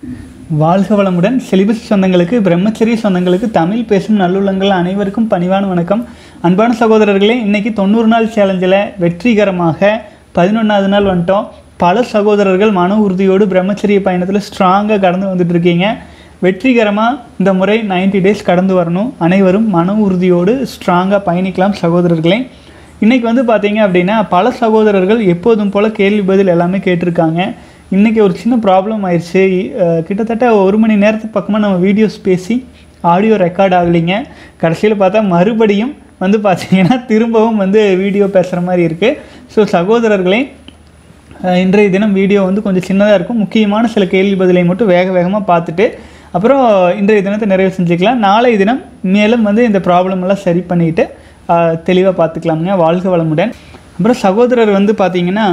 வாழ்க வளமுடன் செலிபஸ் சொந்தங்களுக்கு பிரம்மச்சரிய சொந்தங்களுக்கு தமிழ் பேசும் நல்லுள்ளங்கள் அனைவருக்கும் பணிவான வணக்கம் அன்பான சகோதரர்களே இன்னைக்கு தொண்ணூறு நாள் சேலஞ்சில் வெற்றிகரமாக பதினொன்றாவது நாள் வந்துட்டோம் பல சகோதரர்கள் மன உறுதியோடு பிரம்மச்சரிய பயணத்தில் ஸ்ட்ராங்காக கடந்து வந்துட்டு இருக்கீங்க வெற்றிகரமாக இந்த முறை 90 டேஸ் கடந்து வரணும் அனைவரும் மன உறுதியோடு ஸ்ட்ராங்காக பயணிக்கலாம் சகோதரர்களே இன்றைக்கி வந்து பார்த்தீங்க அப்படின்னா பல சகோதரர்கள் எப்போதும் போல் கேள்வி பதில் எல்லாமே கேட்டிருக்காங்க இன்றைக்கி ஒரு சின்ன ப்ராப்ளம் ஆயிடுச்சு அஹ் கிட்டத்தட்ட ஒரு மணி நேரத்துக்கு பக்கமாக நம்ம வீடியோஸ் பேசி ஆடியோ ரெக்கார்ட் ஆகலைங்க கடைசியில் பார்த்தா மறுபடியும் வந்து பார்த்தீங்கன்னா திரும்பவும் வந்து வீடியோ பேசுகிற மாதிரி இருக்குது ஸோ சகோதரர்களே அஹ் இன்றைய தினம் வீடியோ வந்து கொஞ்சம் சின்னதாக இருக்கும் முக்கியமான சில கேள்வி பதிலை மட்டும் வேக வேகமாக பார்த்துட்டு அப்புறம் இன்றைய தினத்தை நிறைவு செஞ்சுக்கலாம் நாளைய தினம் மேலும் வந்து இந்த ப்ராப்ளம் எல்லாம் சரி பண்ணிட்டு தெளிவாக பார்த்துக்கலாமுங்க வாழ்க வளமுடன் அப்புறம் சகோதரர் வந்து பார்த்தீங்கன்னா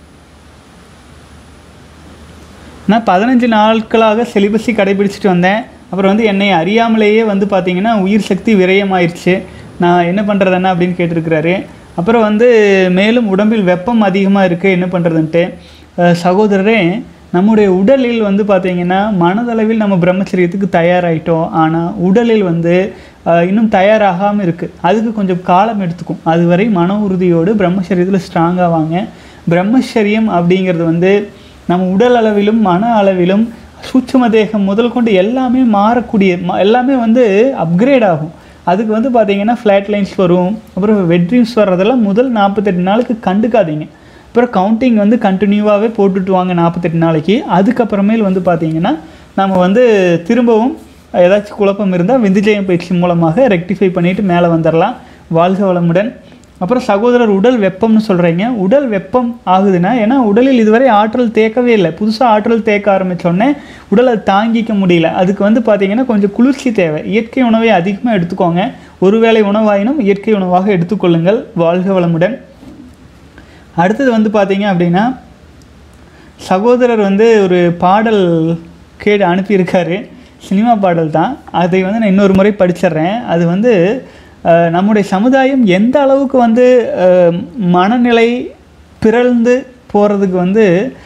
நான் பதினஞ்சு நாட்களாக செலிபஸை கடைபிடிச்சிட்டு வந்தேன் அப்புறம் வந்து என்னை அறியாமலேயே வந்து பார்த்தீங்கன்னா உயிர் சக்தி விரயமாயிருச்சு நான் என்ன பண்ணுறதுன்னா அப்படின்னு கேட்டிருக்கிறாரு அப்புறம் வந்து மேலும் உடம்பில் வெப்பம் அதிகமாக இருக்குது என்ன பண்ணுறதுன்ட்டு அஹ் சகோதரரே நம்முடைய உடலில் வந்து பார்த்தீங்கன்னா மனதளவில் நம்ம பிரம்மச்சரியத்துக்கு தயாராகிட்டோம் ஆனால் உடலில் வந்து அஹ், இன்னும் தயாராகாமல் இருக்குது அதுக்கு கொஞ்சம் காலம் எடுத்துக்கும் அதுவரை மன உறுதியோடு பிரம்மச்சரியத்தில் ஸ்ட்ராங்காக வாங்க பிரம்மச்சரியம் அப்படிங்கிறது வந்து நம்ம உடல் அளவிலும் மன அளவிலும் சூட்சும தேகம் முதல் கொண்டு எல்லாமே மாறக்கூடிய ம- எல்லாமே வந்து அப்கிரேட் ஆகும் அதுக்கு வந்து பார்த்தீங்கன்னா ஃப்ளாட் லைன்ஸ் வரும் அப்புறம் வெட் ட்ரீம்ஸ் வர்றதெல்லாம் முதல் நாற்பத்தெட்டு நாளுக்கு கண்டுக்காதீங்க அப்புறம் கவுண்டிங் வந்து கண்டினியூவாகவே போட்டுட்டு வாங்க நாற்பத்தெட்டு நாளைக்கு அதுக்கப்புறமேல் வந்து பார்த்தீங்கன்னா நம்ம வந்து திரும்பவும் ஏதாச்சும் குழப்பம் இருந்தால் விந்துஜயம் பயிற்சி மூலமாக ரெக்டிஃபை பண்ணிட்டு மேலே வந்துடலாம் வாழ்க வளமுடன் அப்புறம் சகோதரர் உடல் வெப்பம்னு சொல்கிறீங்க உடல் வெப்பம் ஆகுதுன்னா ஏன்னா உடலில் இதுவரை ஆற்றல் தேக்கவே இல்லை புதுசாக ஆற்றல் தேக்க ஆரம்பித்தோடனே உடலை தாங்கிக்க முடியல அதுக்கு வந்து பார்த்தீங்கன்னா கொஞ்சம் குளிர்ச்சி தேவை இயற்கை உணவை அதிகமாக எடுத்துக்கோங்க ஒருவேளை உணவாயினும் இயற்கை உணவாக எடுத்துக்கொள்ளுங்கள் வாழ்க வளமுடன் அடுத்தது வந்து பார்த்தீங்க அப்படின்னா சகோதரர் வந்து ஒரு பாடல் கேட்டு அனுப்பியிருக்காரு சினிமா பாடல் தான் அதை வந்து நான் இன்னொரு முறை படிச்சிடுறேன் அது வந்து அஹ், நம்முடைய சமுதாயம் எந்த அளவுக்கு வந்து அஹ், மனநிலை பிறழ்ந்து போகிறதுக்கு வந்து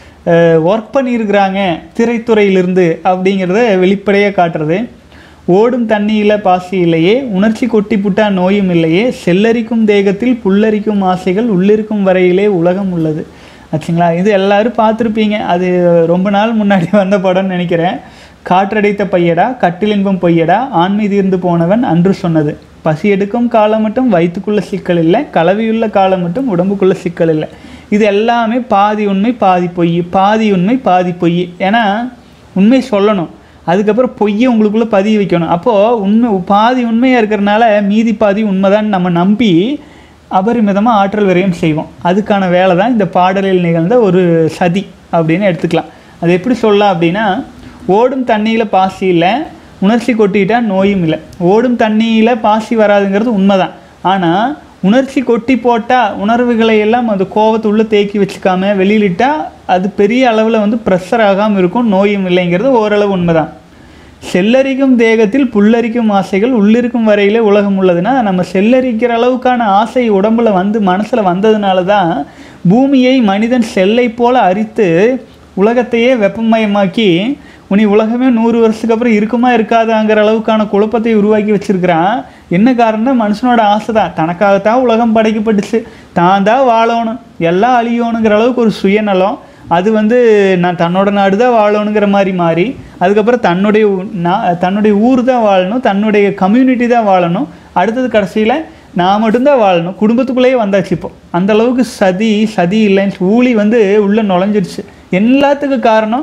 ஒர்க் பண்ணியிருக்கிறாங்க திரைத்துறையிலிருந்து அப்படிங்கிறத வெளிப்படையாக காட்டுறது ஓடும் தண்ணியில பாசி இல்லையே உணர்ச்சி கொட்டி புட்டா நோயும் இல்லையே செல்லரிக்கும் தேகத்தில் புல்லரிக்கும் ஆசைகள் உள்ளிருக்கும் வரையிலே உலகம் உள்ளது ஆச்சுங்களா இது எல்லாரும் பார்த்துருப்பீங்க அது ரொம்ப நாள் முன்னாடி வந்த படம்னு நினைக்கிறேன் காற்றடைத்த பையடா கட்டிலின்பம் பொய்யடா ஆண்மை தீர்ந்து போனவன் அன்று சொன்னது பசி எடுக்கும் காலம் மட்டும் வயிற்றுக்குள்ள சிக்கல் இல்லை கலவியுள்ள காலம் மட்டும் உடம்புக்குள்ள சிக்கல் இல்லை இது எல்லாமே பாதி உண்மை பாதி பொய் பாதி உண்மை பாதி பொய் ஏன்னா உண்மை சொல்லணும் அதுக்கப்புறம் பொய்யை உங்களுக்குள்ளே பதிய வைக்கணும் அப்போது உண்மை பாதி உண்மையாக இருக்கிறனால மீதி பாதி உண்மைதான் நம்ம நம்பி அபரிமிதமாக ஆற்றல் விரயம் செய்வோம் அதுக்கான வேலை தான் இந்த பாடலில் நிகழ்ந்த ஒரு சதி அப்படின்னு எடுத்துக்கலாம் அது எப்படி சொல்லலாம் அப்படின்னா ஓடும் தண்ணியில் பாசி இல்லை உணர்ச்சி கொட்டிட்டா நோயும் இல்லை ஓடும் தண்ணியில் பாசி வராதுங்கிறது உண்மைதான் ஆனால் உணர்ச்சி கொட்டி போட்டால் உணர்வுகளை எல்லாம் அது கோவத்தை உள்ளே தேக்கி வச்சுக்காம வெளியிலிட்டா அது பெரிய அளவில் வந்து ப்ரெஷர் ஆகாமல் இருக்கும் நோயும் இல்லைங்கிறது ஓரளவு உண்மைதான் செல்லரிக்கும் தேகத்தில் புல்லரிக்கும் ஆசைகள் உள்ளிருக்கும் வரையிலே உலகம் உள்ளதுன்னா நம்ம செல்லரிக்கிற அளவுக்கான ஆசை உடம்புல வந்து மனசில் வந்ததுனால தான் பூமியை மனிதன் செல்லை போல அரித்து உலகத்தையே வெப்பமயமாக்கி உனி உலகமே நூறு வருஷத்துக்கு அப்புறம் இருக்குமா இருக்காதாங்கிற அளவுக்கான குழப்பத்தை உருவாக்கி வச்சிருக்கிறான் என்ன காரணம்னா மனுஷனோட ஆசை தான் தனக்காகத்தான் உலகம் படைக்கப்பட்டுச்சு தான் தான் வாழணும் எல்லாம் அழியணுங்கிற அளவுக்கு ஒரு சுயநலம் அது வந்து நான் தன்னோட நாடு தான் வாழணுங்கிற மாதிரி மாறி அதுக்கப்புறம் தன்னுடைய ஊ- நா- தன்னுடைய ஊர் தான் வாழணும் தன்னுடைய கம்யூனிட்டி தான் வாழணும் அடுத்தது கடைசியில் நான் மட்டும்தான் வாழணும் குடும்பத்துக்குள்ளேயே வந்தாச்சு இப்போ அந்த அளவுக்கு சதி சதி இல்லைன்னு ஊழி வந்து உள்ளே நுழைஞ்சிருச்சு எல்லாத்துக்கும் காரணம்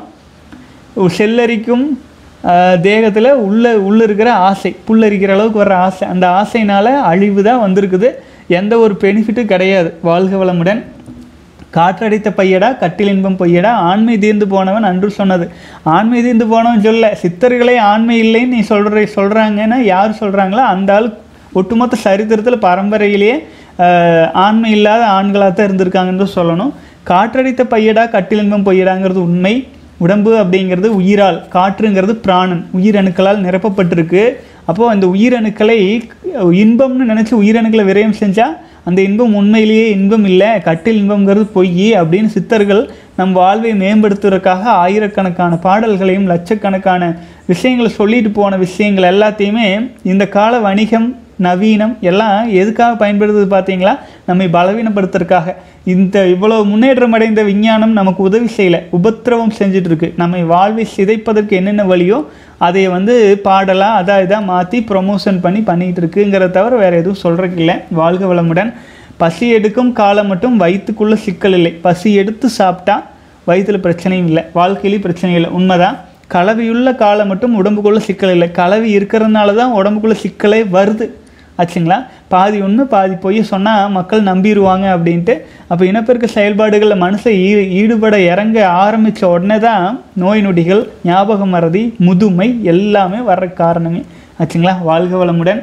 செல்லரிக்கும் தேகத்தில் உள்ள உள்ள இருக்கிற ஆசை புல்லரிக்கிற அளவுக்கு வர்ற ஆசை அந்த ஆசைனால அழிவு தான் வந்திருக்குது எந்த ஒரு பெனிஃபிட்டும் கிடையாது வாழ்க வளமுடன் காற்றடித்த பையடா கட்டில் இன்பம் பொய்யடா ஆண்மை தீர்ந்து போனவன் அன்று சொன்னது ஆண்மை தீர்ந்து போனவன் சொல்ல சித்தர்களே ஆண்மை இல்லைன்னு நீ சொல்கிற சொல்கிறாங்கன்னா யார் சொல்கிறாங்களோ அந்த ஆள் ஒட்டுமொத்த சரித்திரத்தில் பரம்பரையிலேயே ஆஹ், ஆண்மை இல்லாத ஆண்களாக தான் இருந்திருக்காங்கன்னு தான் சொல்லணும் காற்றடித்த பையடா கட்டில் இன்பம் பொய்யடாங்கிறது உண்மை உடம்பு அப்படிங்கிறது உயிரால் காற்றுங்கிறது பிராணன் உயிரணுக்களால் நிரப்பப்பட்டிருக்கு அப்போது அந்த உயிரணுக்களை இன்பம்னு நினச்சி உயிரணுக்களை விரயம் செஞ்சால் அந்த இன்பம் உண்மையிலேயே இன்பம் இல்லை கட்டில் இன்பம்ங்கிறது பொய் அப்படின்னு சித்தர்கள் நம் வாழ்வை மேம்படுத்துவதற்காக ஆயிரக்கணக்கான பாடல்களையும் லட்சக்கணக்கான விஷயங்களை சொல்லிட்டு போன விஷயங்கள் எல்லாத்தையுமே இந்த கால வணிகம் நவீனம் எல்லாம் எதுக்காக பயன்படுத்துது பார்த்தீங்களா நம்மை பலவீனப்படுத்துறதுக்காக இந்த இவ்வளோ முன்னேற்றம் அடைந்த விஞ்ஞானம் நமக்கு உதவி செய்யலை உபத்திரவம் செஞ்சுட்டு இருக்கு நம்மை வாழ்வை சிதைப்பதற்கு என்னென்ன வழியோ அதை வந்து பாடலாக அதாக இதாக மாற்றி ப்ரொமோஷன் பண்ணி பண்ணிகிட்டு இருக்குங்கிறத தவிர வேறு எதுவும் சொல்கிறதுக்கு இல்லை வாழ்க வளமுடன் பசி எடுக்கும் காலம் மட்டும் வயிற்றுக்குள்ளே சிக்கல் இல்லை பசி எடுத்து சாப்பிட்டா வயிற்றுல பிரச்சனையும் இல்லை வாழ்க்கையிலையும் பிரச்சனை இல்லை உண்மைதான் கலவையுள்ள காலம் மட்டும் உடம்புக்குள்ளே சிக்கல் இல்லை கலவை இருக்கிறதுனால தான் உடம்புக்குள்ளே சிக்கலே வருது ஆச்சுங்களா பாதி உண்மை பாதி பொய் சொன்னால் மக்கள் நம்பிடுவாங்க அப்படின்ட்டு அப்போ இனப்பெருக்க செயல்பாடுகளில் மனுஷன் ஈ ஈடுபட இறங்க ஆரம்பித்த உடனே தான் நோய் நொடிகள் ஞாபக மறதி முதுமை எல்லாமே வர்ற காரணமே ஆச்சுங்களா வாழ்க வளமுடன்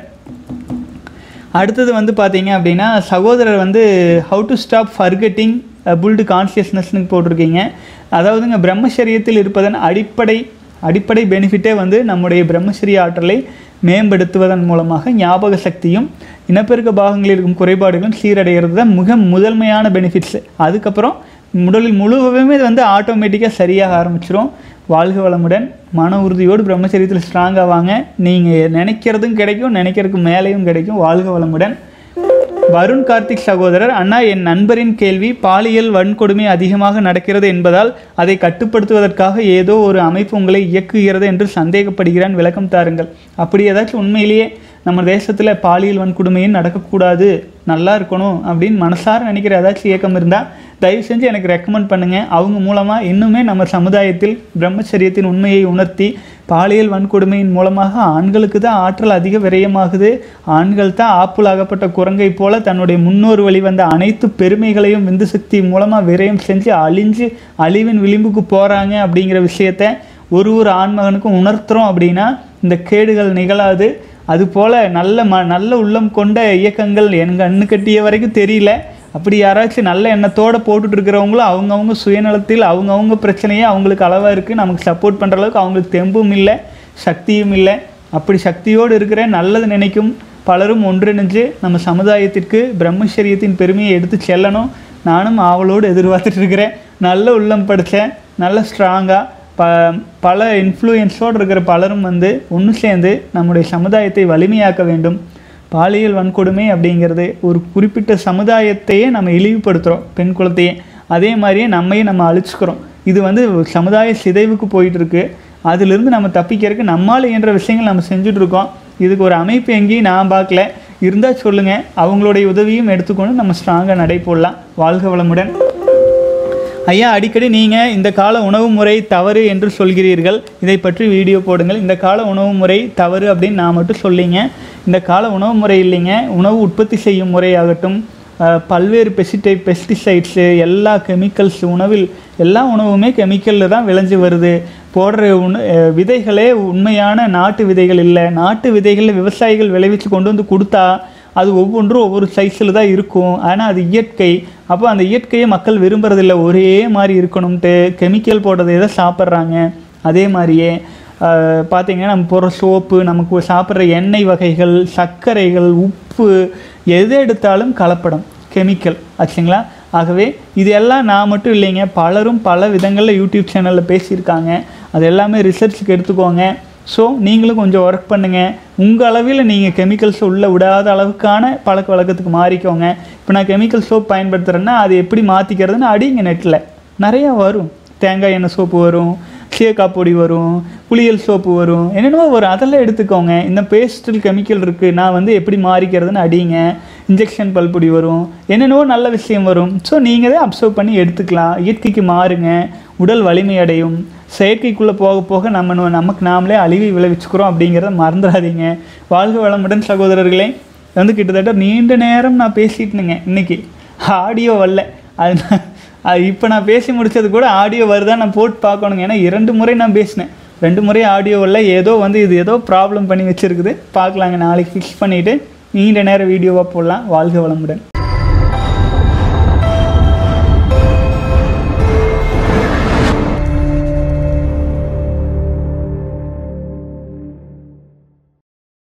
அடுத்தது வந்து பார்த்தீங்க அப்படின்னா சகோதரர் வந்து ஹவு டு ஸ்டாப் ஃபர்கெட்டிங் புல்டு கான்சியஸ்னஸ்னு போட்டிருக்கீங்க அதாவதுங்க பிரம்மச்சரியத்தில் இருப்பதன் அடிப்படை அடிப்படை பெனிஃபிட்டே வந்து நம்முடைய பிரம்மச்சரிய ஆற்றலை மேம்படுத்துவதன் மூலமாக ஞாபக சக்தியும் இனப்பெருக்க பாகங்களில் இருக்கும் குறைபாடுகளும் சீரடைகிறது தான் மிக முதன்மையான பெனிஃபிட்ஸ் அதுக்கப்புறம் உடலில் முழுவதுமே வந்து ஆட்டோமேட்டிக்காக சரியாக ஆரம்பிச்சிரும் வாழ்க வளமுடன் மன உறுதியோடு பிரம்மச்சரியத்தில் ஸ்ட்ராங்காக வாங்க நீங்கள் நினைக்கிறதும் கிடைக்கும் நினைக்கிறதுக்கு மேலேயும் கிடைக்கும் வாழ்க வளமுடன் வருண் கார்த்திக் சகோதரர் அண்ணா என் நண்பரின் கேள்வி பாலியல் வன்கொடுமை அதிகமாக நடக்கிறது என்பதால் அதை கட்டுப்படுத்துவதற்காக ஏதோ ஒரு அமைப்பு உங்களை இயக்குகிறது என்று சந்தேகப்படுகிறான் விளக்கம் தாருங்கள் அப்படி ஏதாச்சும் உண்மையிலேயே நம்ம தேசத்தில் பாலியல் வன்கொடுமையும் நடக்கக்கூடாது நல்லா இருக்கணும் அப்படின்னு மனசார நினைக்கிற ஏதாச்சும் இயக்கம் இருந்தால் தயவு செஞ்சு எனக்கு ரெக்கமெண்ட் பண்ணுங்கள் அவங்க மூலமாக இன்னுமே நம்ம சமுதாயத்தில் பிரம்மச்சரியத்தின் உண்மையை உணர்த்தி பாலியல் வன்கொடுமையின் மூலமாக ஆண்களுக்கு தான் ஆற்றல் அதிக விரயமாகுது ஆண்கள் தான் ஆப்புலாகப்பட்ட குரங்கை போல தன்னுடைய முன்னோர் வழிவந்த அனைத்து பெருமைகளையும் விந்து சக்தி மூலமாக விரயம் செஞ்சு அழிஞ்சு அழிவின் விளிம்புக்கு போகிறாங்க அப்படிங்கிற விஷயத்த ஒரு ஒரு ஆண்மகனுக்கும் உணர்த்துறோம் அப்படின்னா இந்த கேடுகள் நிகழாது அதுபோல் நல்ல ம நல்ல உள்ளம் கொண்ட இயக்கங்கள் என் கண்ணு கட்டிய வரைக்கும் தெரியல அப்படி யாராச்சும் நல்ல எண்ணத்தோடு போட்டுட்டு இருக்கிறவங்களும் அவங்கவுங்க சுயநலத்தில் அவங்கவுங்க பிரச்சனையே அவங்களுக்கு அளவாக இருக்குது நமக்கு சப்போர்ட் பண்ணுற அளவுக்கு அவங்களுக்கு தெம்பும் இல்லை சக்தியும் இல்லை அப்படி சக்தியோடு இருக்கிற நல்லது நினைக்கும் பலரும் ஒன்றிணைஞ்சு நம்ம சமுதாயத்திற்கு பிரம்மச்சரியத்தின் பெருமையை எடுத்து செல்லணும் நானும் ஆவலோடு எதிர்பார்த்துட்டு இருக்கிறேன் நல்ல உள்ளம் படித்தேன் நல்ல ஸ்ட்ராங்காக ப பல இன்ஃப்ளூயன்ஸோடு இருக்கிற பலரும் வந்து ஒன்று சேர்ந்து நம்முடைய சமுதாயத்தை வலிமையாக்க வேண்டும் பாலியல் வன்கொடுமை அப்படிங்கிறது ஒரு குறிப்பிட்ட சமுதாயத்தையே நம்ம இழிவுபடுத்துகிறோம் பெண் குலத்தையே அதே மாதிரியே நம்மையும் நம்ம அழிச்சுக்கிறோம் இது வந்து சமுதாய சிதைவுக்கு போயிட்டு இருக்கு அதிலிருந்து நம்ம தப்பிக்கிறதுக்கு நம்மால் இயன்ற விஷயங்கள் நம்ம செஞ்சுட்டு இருக்கோம் இதுக்கு ஒரு அமைப்பு எங்கேயும் நான் பார்க்கல இருந்தால் சொல்லுங்கள் அவங்களுடைய உதவியும் எடுத்துக்கொண்டு நம்ம ஸ்ட்ராங்காக நடை போடலாம் வாழ்க வளமுடன் ஐயா அடிக்கடி நீங்கள் இந்த கால உணவு முறை தவறு என்று சொல்கிறீர்கள் இதை பற்றி வீடியோ போடுங்கள் இந்த கால உணவு முறை தவறு அப்படின்னு நான் மட்டும் சொல்லிங்க இந்த கால உணவு முறை இல்லைங்க உணவு உற்பத்தி செய்யும் முறையாகட்டும் அஹ், பல்வேறு பெஸ்டிடை பெஸ்டிசைட்ஸு எல்லா கெமிக்கல்ஸ் உணவில் எல்லா உணவுமே கெமிக்கலில் தான் விளைஞ்சு வருது போடுற உண அஹ், விதைகளே உண்மையான நாட்டு விதைகள் இல்லை நாட்டு விதைகளை விவசாயிகள் விளைவிச்சு கொண்டு வந்து கொடுத்தா அது ஒவ்வொன்றும் ஒவ்வொரு சைஸில் தான் இருக்கும் ஆனால் அது இயற்கை அப்போ அந்த இயற்கையை மக்கள் விரும்புறதில்ல ஒரே மாதிரி இருக்கணும்ட்டு கெமிக்கல் போட்டதை தான் சாப்பிட்றாங்க அதே மாதிரியே ஆஹ், பார்த்தீங்கன்னா நம்ம போடுற சோப்பு நமக்கு சாப்பிட்ற எண்ணெய் வகைகள் சர்க்கரைகள் உப்பு எது எடுத்தாலும் கலப்படம் கெமிக்கல் ஆச்சுங்களா ஆகவே இது எல்லாம் நான் மட்டும் இல்லைங்க பலரும் பல விதங்களில் யூடியூப் சேனலில் பேசியிருக்காங்க அது எல்லாமே ரிசர்ச்சுக்கு எடுத்துக்கோங்க ஸோ நீங்களும் கொஞ்சம் ஒர்க் பண்ணுங்கள் உங்கள் அளவில் நீங்கள் கெமிக்கல்ஸ் உள்ளே விடாத அளவுக்கான பழக்க வழக்கத்துக்கு மாறிக்கோங்க இப்போ நான் கெமிக்கல் சோப் பயன்படுத்துகிறேன்னா அது எப்படி மாற்றிக்கிறதுன்னு அடிங்க நெட்டில் நிறையா வரும் தேங்காய் எண்ணெய் சோப்பு வரும் சீயக்காய் பொடி வரும் புளியல் சோப்பு வரும் என்னென்னவோ வரும் அதெல்லாம் எடுத்துக்கோங்க இந்த பேஸ்டில் கெமிக்கல் இருக்குது நான் வந்து எப்படி மாறிக்கிறதுன்னு அடிங்க இன்ஜெக்ஷன் பல்பொடி வரும் என்னென்னவோ நல்ல விஷயம் வரும் ஸோ நீங்கள் தான் அப்சர்வ் பண்ணி எடுத்துக்கலாம் இயற்கைக்கு மாறுங்க உடல் வலிமை அடையும் செயற்கைக்குள்ளே போக போக நம்ம நோ- நமக்கு நாமளே அழிவை விளைவிச்சுக்கிறோம் அப்படிங்கிறத மறந்துடாதீங்க வாழ்க வளமுடன் சகோதரர்களே வந்து கிட்டத்தட்ட நீண்ட நேரம் நான் பேசிட்டுனுங்க இன்னைக்கு ஆடியோ வரல அது நான் அது இப்போ நான் பேசி முடிச்சது கூட ஆடியோ வருதா நான் போட்டு பார்க்கணுங்க ஏன்னா இரண்டு முறை நான் பேசினேன் ரெண்டு முறை ஆடியோ வரல ஏதோ வந்து இது ஏதோ ப்ராப்ளம் பண்ணி வச்சுருக்குது பார்க்கலாங்க நாளைக்கு ஃபிக்ஸ் பண்ணிவிட்டு நீண்ட நேரம் வீடியோவாக போடலாம் வாழ்க வளமுடன்